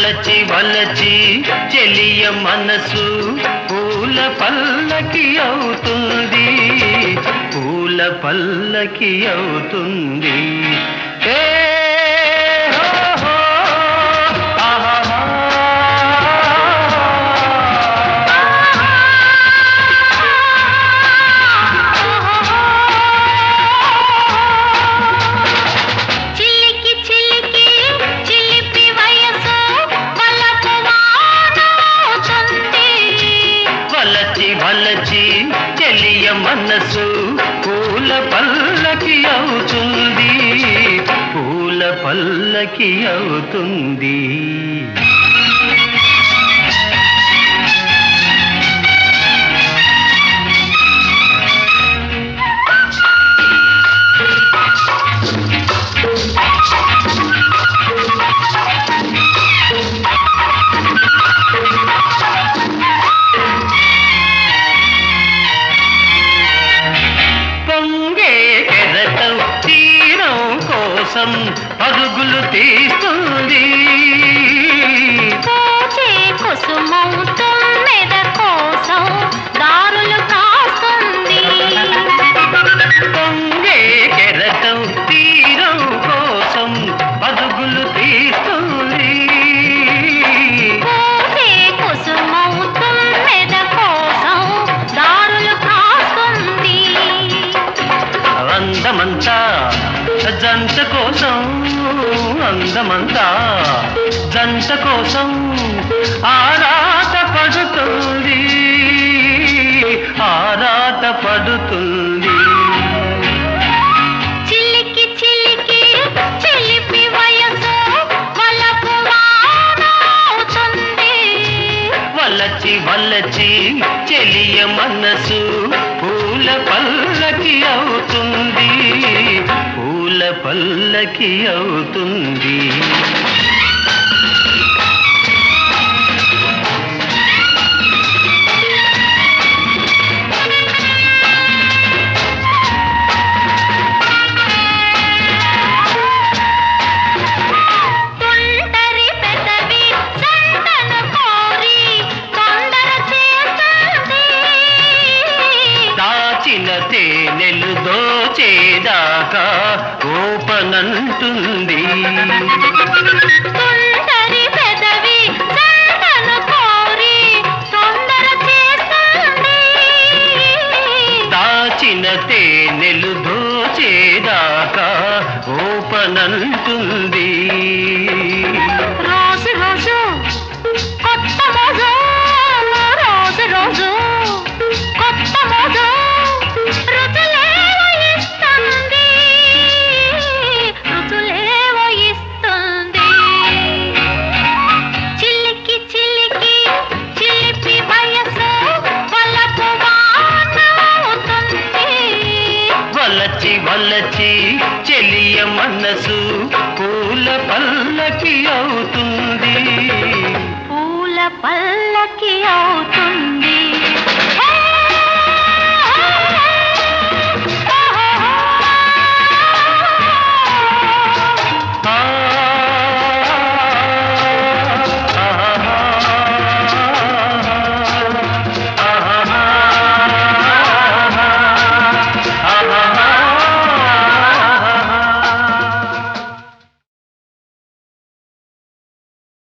వలచి వలచి చెలియ మనసు పూల పల్లకి అవుతుంది పూల పల్లకి అవుతుంది ఏ హో హో, ఆహాహా. చిలికి చిలికి చిలిపి వయసు వలపు వానవుతుంది. వలచి వలచి చెలియ మనసు పూల పల్లకి అవుతుంది పూల పల్లకి అవుతుంది పొంగే కెరటం తీరం కోసం పరుగులు తీస్తుంది పూచే కుసుమం తుమ్మెద కోసం దారులు కాస్తుంది పొంగే కెరటం తీరం కోసం పరుగులు తీస్తుంది పూచే కుసుమం తుమ్మెద కోసం దారులు కాస్తుంది అందమంతా జంట కోసం అందమంతా జంట కోసం ఆరాట పడుతుంది ఆరాట పడుతుంది చిలికి చిలికి చిలిపి వయసు వలపు వానవుతుంది. వలచి వలచి చెలియ మనసు పూల పల్లకి అవుతుంది పూల పల్లకి అవుతుంది తుంటరి పెదవి సంతను కోరి తొందర చేస్తుంది. దాచిన తేనెలు దోచేదాకా ఓపనంటుంది తుంటరి పెదవి సంతను కోరి తొందర చేస్తుంది. దాచిన తేనెలు దోచేదాకా ఓపనంటుంది రోజు రోజు కొత్త మోజు రోజు రోజు కొత్త మోజు రుచులేవో ఇస్తుంది రుచులేవో ఇస్తుంది చిలికి చిలికి చిలిపి వయసు వలపు వానవుతుంది వలచి వలచి చెలియ మనసు పూల పల్లకి అవుతుంది పూల పల్లకి అవుతుంది